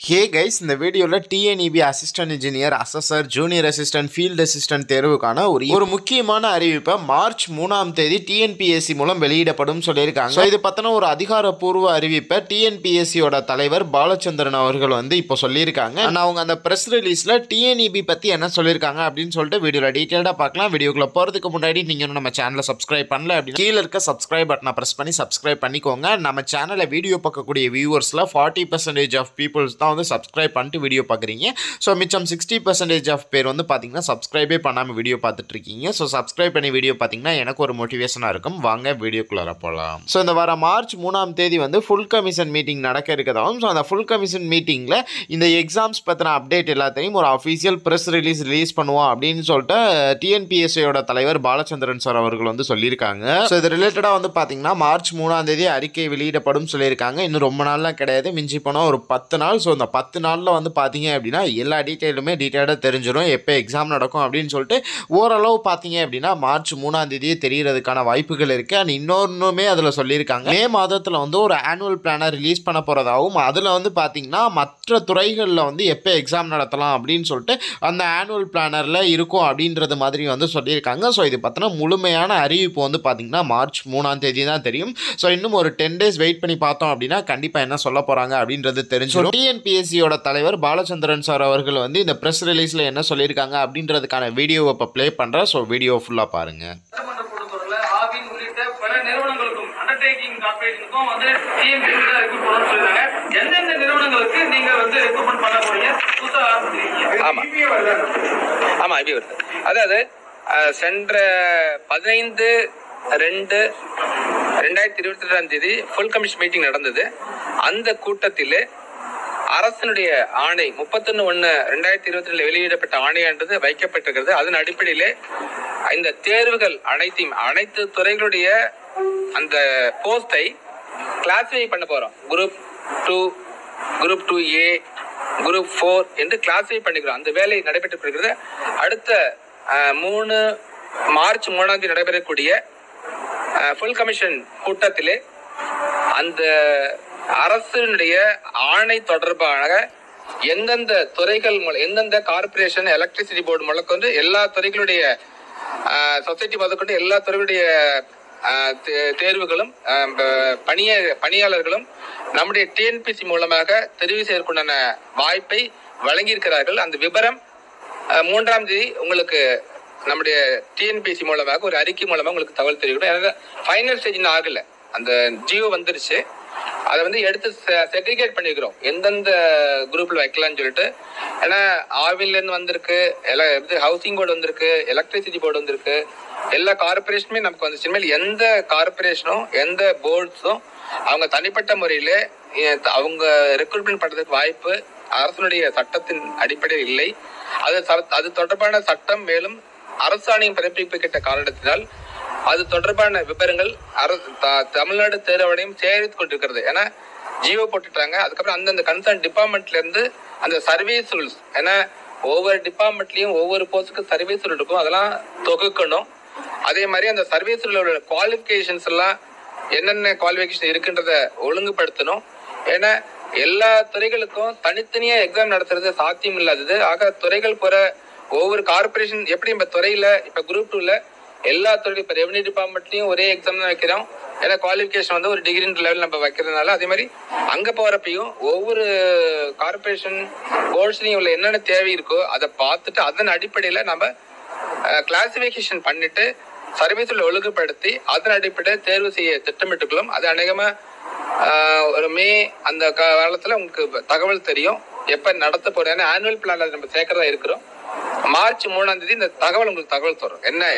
ஹே guys இந்த வீடியோவில் TNEB assistant engineer assessor junior assistant field assistant தேர்வுக்கான ஒரு ஒரு முக்கியமான அறிவிப்பை மார்ச் மூணாம் தேதி டிஎன்பிஎஸ்சி மூலம் வெளியிடப்படும் சொல்லியிருக்காங்க So, இது பற்றின ஒரு அதிகாரப்பூர்வ அறிவிப்பை டிஎன்பிஎஸ்சியோட தலைவர் பாலச்சந்திரன் அவர்கள் வந்து இப்போ சொல்லியிருக்காங்க And அவங்க அந்த ப்ரெஸ் ரிலீஸில் டிஎன்இபி பற்றி என்ன சொல்லியிருக்காங்க அப்படின்னு சொல்லிட்டு வீடியோவில் டீட்டெயிலாக பார்க்கலாம் வீடியோக்குள்ள போகிறதுக்கு முன்னாடி நீங்கள் இன்னும் நம்ம சேனலை சப்ஸ்கிரைப் பண்ணல அப்படின்னு கீழே இருக்க சப்ஸ்கிரைப் பட்டனை ப்ரெஸ் பண்ணி சப்ஸ்கிரைப் பண்ணிக்கோங்க நம்ம சேனலை வீடியோ பார்க்கக்கூடிய வியூவர்ஸில் ஃபார்ட்டி பர்சன்டேஜ் ஆஃப் பீப்புள்ஸ் தான் வந்து சப்ஸ்கிரைப் பண்ணிட்டு வீடியோ பார்க்குறீங்க ஸோ மிச்சம் சிக்ஸ்டி பர்சன்டேஜ் ஆஃப் பேர் வந்து பார்த்தீங்கன்னா சப்ஸ்கிரைபே பண்ணாமல் வீடியோ பார்த்துட்டு இருக்கீங்க ஸோ சப்ஸ்கிரைப் பண்ணி வீடியோ பார்த்தீங்கன்னா எனக்கு ஒரு மோட்டிவேஷனாக இருக்கும் வாங்க வீடியோக்குள்ளார போகலாம் ஸோ இந்த வாரம் மார்ச் மூணாம் தேதி வந்து ஃபுல் கமிஷன் மீட்டிங் நடக்க இருக்கதாகவும் ஸோ அந்த ஃபுல் கமிஷன் மீட்டிங்கில் இந்த எக்ஸாம்ஸ் பற்றின அப்டேட் எல்லாத்தையும் ஒரு அஃபீஷியல் ப்ரெஸ் ரிலீஸ் ரிலீஸ் பண்ணுவோம் அப்படின்னு சொல்லிட்டு டிஎன்பிஎஸ்சியோட தலைவர் பாலச்சந்திரன் சார் அவர்கள் வந்து சொல்லியிருக்காங்க ஸோ இது ரிலேட்டடாக வந்து பார்த்தீங்கன்னா மார்ச் மூணாம் தேதி அறிக்கை வெளியிடப்படும் சொல்லியிருக்காங்க இன்னும் ரொம்ப நாள்லாம் கிடையாது மிஞ்சி போனால் ஒரு பத்து நாள் ஸோ இந்த பத்து நாளில் வந்து பார்த்தீங்க அப்படின்னா எல்லா டீட்டெயிலுமே டீட்டெயிலாக தெரிஞ்சிடும் எப்போ எக்ஸாம் நடக்கும் அப்படின்னு சொல்லிட்டு ஓரளவு பார்த்தீங்க அப்படின்னா மார்ச் மூணாம் தேதியே தெரியறதுக்கான வாய்ப்புகள் இருக்குது அண்ட் இன்னொன்றுமே அதில் சொல்லியிருக்காங்க மே மாதத்தில் வந்து ஒரு ஆனுவல் பிளானை ரிலீஸ் பண்ண போகிறதாகவும் அதில் வந்து பார்த்தீங்கன்னா மற்ற துறைகளில் வந்து எப்போ எக்ஸாம் நடத்தலாம் அப்படின்னு சொல்லிட்டு அந்த ஆனுவல் பிளானரில் இருக்கும் அப்படின்றது மாதிரி வந்து சொல்லியிருக்காங்க ஸோ இது பார்த்தோன்னா முழுமையான அறிவிப்பு வந்து பார்த்தீங்கன்னா மார்ச் மூணாம் தேதி தான் தெரியும் ஸோ இன்னும் ஒரு டென் டேஸ் வெயிட் பண்ணி பார்த்தோம் அப்படின்னா கண்டிப்பாக என்ன சொல்ல போகிறாங்க அப்படின்றது தெரிஞ்சிடும் டிஎன்பிஎஸ்சியோட தலைவர் பாலச்சந்திரன் சார் அவர்கள் வந்து இந்த ப்ரெஸ் ரிலீஸில் என்ன சொல்லியிருக்காங்க அப்படின்றதுக்கான வீடியோவை இப்போ ப்ளே பண்ணுறேன் ஸோ வீடியோ ஃபுல்லாக பாருங்கள் சட்டமன்ற கூட்டத்தொடர்ல ஆவின் உள்ளிட்ட பல நிறுவனங்களுக்கும் அண்டர்டேக்கிங் கார்பரேஷனுக்கும் வந்து டிஎம்பிசி தான் ரெக்ரூட் பண்ணணும்னு சொல்லிருக்காங்க எந்தெந்த நிறுவனங்களுக்கு நீங்க வந்து ரெக்ரூட்மெண்ட் பண்ண போறீங்க புதுசா ஆரம்பிச்சிருக்கீங்க ஆமா ஆமா இப்படி வருது அதாவது அஹ், சென்ற பதினைந்து ரெண்டு ரெண்டாயிரத்தி இருபத்தி ரெண்டாம் தேதி ஃபுல் கமிஷன் மீட்டிங் நடந்தது அந்த கூட்டத்தில் அரசனுடைய ஆணை முப்பத்தொன்னு ஒன்று ரெண்டாயிரத்தி இருபத்தி ரெண்டுல வெளியிடப்பட்ட ஆணையானது வைக்கப்பட்டிருக்கிறது அதன் அடிப்படையில் இந்த தேர்வுகள் அனைத்தையும் அனைத்து துறைகளுடைய அந்த போஸ்டை கிளாஸிஃபை பண்ண போறோம் group two group two A group four என்று கிளாஸிஃபை பண்ணிக்கிறோம் அந்த வேலை நடைபெற்று இருக்கிறது அடுத்த அஹ், மூணு மார்ச் மூணாம் தேதி நடைபெறக்கூடிய ஃபுல் கமிஷன் கூட்டத்திலே அந்த அரசினுடைய ஆணை தொடர்பாக எந்தெந்த துறைகள் மூலம் எந்தெந்த கார்ப்பரேஷன் எலக்ட்ரிசிட்டி போர்டு முதற்கொண்டு எல்லா துறைகளுடைய சொசைட்டி முதற்கொண்டு எல்லா துறைகளுடைய ஆஹ், தே- தேர்வுகளும் ஆஹ், ப- பணிய பணியாளர்களும் நம்முடைய டிஎன்பிசி மூலமாக தெரிவு செய்வதற்குண்டான வாய்ப்பை வழங்கியிருக்கிறார்கள் அந்த விபரம் ஆஹ், மூன்றாம் தேதி உங்களுக்கு நம்முடைய டிஎன்பிசி மூலமாக ஒரு அறிக்கை மூலமாக உங்களுக்கு தகவல் தெரிவிக்கணும் ஏன்னா ஃபைனல் ஸ்டேஜ் இன்னும் ஆகல அந்த ஜியோ வந்துருச்சு அதை வந்து எடுத்து செக்ரிகேட் பண்ணிக்கிறோம் எந்தெந்த குரூப்ல வைக்கலாம்னு சொல்லிட்டு ஏன்னா ஆவின்ல இருந்து வந்திருக்கு எல- இது ஹவுசிங் போர்டு வந்திருக்கு எலக்ட்ரிசிட்டி போர்டு வந்திருக்கு எல்லா கார்பரேஷனுமே நமக்கு வந்துச்சு இனிமேல் எந்த கார்பரேஷனும் எந்த போர்ட்ஸும் அவங்க தனிப்பட்ட முறையில எ- அவங்க ரெக்ரூட்மெண்ட் பண்றதுக்கு வாய்ப்பு அரசனுடைய சட்டத்தின் அடிப்படையில் இல்லை அது ச- அது தொடர்பான சட்டம் மேலும் அரசாணையம் பிறப்பிக்கப்பட்ட காரணத்தினால் அது தொடர்பான விவரங்கள் அரசு த- தமிழ்நாடு தேர்வாணையம் சேகரித்து கொண்டிருக்கிறது ஏன்னா ஜியோ போட்டுட்டாங்க அதுக்கப்புறம் அந்தந்த கன்சர்ன் டிபார்ட்மெண்ட்ல இருந்து அந்த சர்வீஸ் ரூல்ஸ் ஏன்னா ஒவ்வொரு டிபார்ட்மெண்ட்லயும் ஒவ்வொரு போஸ்ட்டுக்கு சர்வீஸ் ரூல் இருக்கும் அதெல்லாம் தொகுக்கணும் அதே மாதிரி அந்த சர்வீஸ் ரூலோட குவாலிஃபிகேஷன்ஸ் எல்லாம் என்னென்ன குவாலிஃபிகேஷன் இருக்குன்றத ஒழுங்குபடுத்தணும் ஏன்னா எல்லா துறைகளுக்கும் தனித்தனியா எக்ஸாம் நடத்துறது சாத்தியம் இல்லாதது ஆக துறைகள் போற ஒவ்வொரு கார்பரேஷன் எப்படி இப்ப துறையில இப்ப குரூப் டூல எல்லா துறையும் இப்ப ரெவன்யூ டிபார்ட்மெண்ட்லயும் ஒரே எக்ஸாம் தான் வைக்கிறோம் ஏன்னா குவாலிஃபிகேஷன் வந்து ஒரு டிகிரி லெவல் நம்ம வைக்கிறதுனால அதே மாதிரி அங்க போறப்பையும் ஒவ்வொரு கார்பரேஷன் போர்ட்ஸ்லயும் உள்ள என்னென்ன தேவை இருக்கோ அதை பார்த்துட்டு அதன் அடிப்படையில நம்ம கிளாசிபிகேஷன் பண்ணிட்டு சர்வீஸ்ல ஒழுங்குபடுத்தி அதன் அடிப்படையில் தேர்வு செய்ய திட்டமிட்டுக்கலாம் அது அநேகமா ஆஹ், ஒரு மே அந்த காலத்துல உங்களுக்கு தகவல் தெரியும் எப்ப நடத்த போறோம் ஏன்னா ஆனுவல் பிளான்ல நம்ம சேர்க்கறதா இருக்கிறோம் மார்ச் மூணாம் தேதி இந்த தகவல் உங்களுக்கு தகவல் தரும் என்ன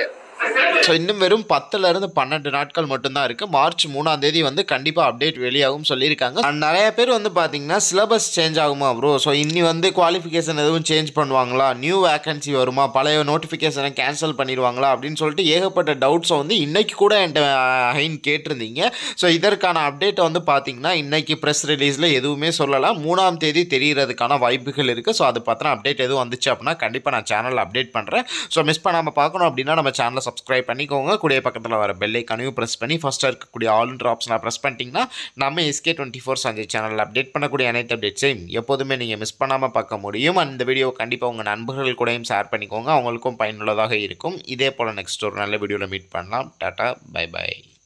ஸோ இன்னும் வெறும் பத்துல இருந்து பன்னெண்டு நாட்கள் மட்டும்தான் இருக்கு மார்ச் மூணாம் தேதி வந்து கண்டிப்பாக அப்டேட் வெளியாகும் சொல்லியிருக்காங்க And நிறைய பேர் வந்து பார்த்தீங்கன்னா சிலபஸ் சேஞ்ச் ஆகுமா ப்ரோ ஸோ இன்னி வந்து குவாலிஃபிகேஷன் எதுவும் சேஞ்ச் பண்ணுவாங்களா நியூ வேகன்சி வருமா பழைய நோட்டிஃபிகேஷனை கேன்சல் பண்ணிடுவாங்களா அப்படின்னு சொல்லிட்டு ஏகப்பட்ட டவுட்ஸை வந்து இன்னைக்கு கூட என்கிட்ட ஹைன் கேட்டிருந்தீங்க ஸோ இதற்கான அப்டேட்டை வந்து பார்த்தீங்கன்னா இன்னைக்கு ப்ரெஸ் ரிலீஸில் எதுவுமே சொல்லலாம் மூணாம் தேதி தெரியறதுக்கான வாய்ப்புகள் இருக்குது ஸோ அது பற்றின அப்டேட் எதுவும் வந்துச்சு அப்படின்னா கண்டிப்பாக நான் சேனலில் அப்டேட் பண்ணுறேன் ஸோ மிஸ் பண்ணாமல் பார்க்கணும் அப்படின்னா நம்ம சேனலை சப்ஸ்கிரைப் பண்ணிக்கோங்க கூடிய பக்கத்தில் வர பெல் ஐக்கானையும் ப்ரெஸ் பண்ணி ஃபஸ்ட்டாக இருக்கக்கூடிய ஆல்ன்ற ஆப்ஷனை ப்ரெஸ் பண்ணிட்டீங்கன்னா நம்ம எஸ்கே டுவெண்ட்டி ஃபோர் சஞ்சய் சேனலில் அப்டேட் பண்ணக்கூடிய அனைத்து அப்டேட்ஸையும் எப்போதுமே நீங்கள் மிஸ் பண்ணாமல் பார்க்க முடியும் அந்த வீடியோ கண்டிப்பாக உங்கள் நண்பர்கள் கூடயும் ஷேர் பண்ணிக்கோங்க அவங்களுக்கும் பயனுள்ளதாக இருக்கும் இதே போல் நெக்ஸ்ட் ஒரு நல்ல வீடியோவில் மீட் பண்ணலாம் டாட்டா பை பை